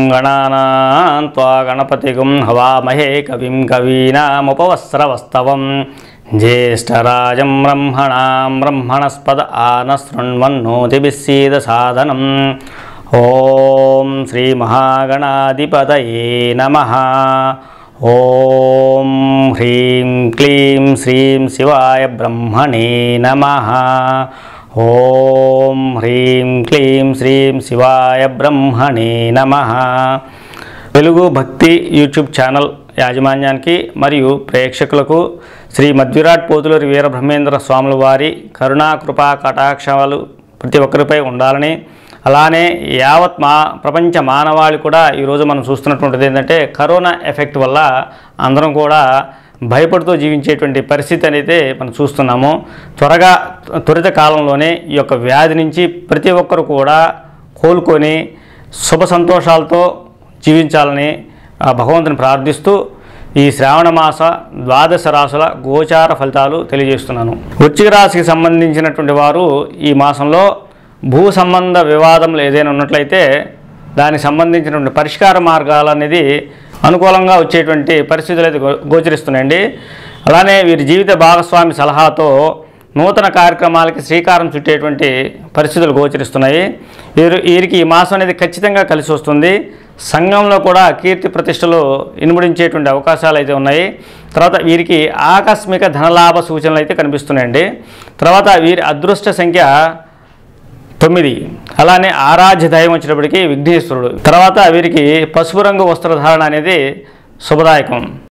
గణానాన్ త్వా గణపతిగుం హవామహే కవిం కవీనాముపవస్రవస్తవం జ్యేష్ఠరాజం బ్రహ్మణాం బ్రహ్మణస్పద ఆనశృణ్వన్నోతిభిస్సీద సాధనం ఓం శ్రీ మహాగణాధిపతయే నమ ఓం హ్రీం క్లీం శ్రీం శివాయ బ్రహ్మణే నమ ఓం హ్రీం క్లీం శ్రీం శివాయ బ్రహ్మణే నమ వెలుగు భక్తి యూట్యూబ్ ఛానల్ యాజమాన్యానికి మరియు ప్రేక్షకులకు శ్రీ మధ్విరాట్ పోతులూరి వీరబ్రహ్మేంద్ర స్వాముల వారి కరుణా కృపా కటాక్షాలు ప్రతి ఒక్కరిపై ఉండాలని అలానే యావత్ మా ప్రపంచ మానవాళి కూడా ఈరోజు మనం చూస్తున్నటువంటిది ఏంటంటే కరోనా ఎఫెక్ట్ వల్ల అందరం కూడా భయపడుతూ జీవించేటువంటి పరిస్థితి అనేది మనం చూస్తున్నాము త్వరగా త్వరిత కాలంలోనే ఈ యొక్క వ్యాధి నుంచి ప్రతి ఒక్కరు కూడా కోలుకొని శుభ సంతోషాలతో జీవించాలని ఆ భగవంతుని ప్రార్థిస్తూ ఈ శ్రావణ మాస ద్వాదశ రాసుల గోచార ఫలితాలు తెలియజేస్తున్నాను వృశ్చిక రాశికి సంబంధించినటువంటి వారు ఈ మాసంలో భూ సంబంధ వివాదములు ఏదైనా ఉన్నట్లయితే దానికి సంబంధించినటువంటి పరిష్కార మార్గాలు అనేది అనుకూలంగా వచ్చేటువంటి పరిస్థితులు అయితే గో- గోచరిస్తున్నాయండి అలానే వీరి జీవిత భాగస్వామి సలహాతో నూతన కార్యక్రమాలకి శ్రీకారం చుట్టేటువంటి పరిస్థితులు గోచరిస్తున్నాయి వీరు వీరికి ఈ మాసం అనేది ఖచ్చితంగా కలిసి వస్తుంది సంఘంలో కూడా కీర్తి ప్రతిష్టలు ఇనుమడించేటువంటి అవకాశాలు అయితే ఉన్నాయి తర్వాత వీరికి ఆకస్మిక ధనలాభ సూచనలు అయితే కనిపిస్తున్నాయండి తర్వాత వీరి అదృష్ట సంఖ్య తొమ్మిది అలానే ఆరాధ్య దైవం వచ్చినప్పటికీ విఘ్నేశ్వరుడు తర్వాత వీరికి పసుపు రంగు వస్త్రధారణ అనేది శుభదాయకం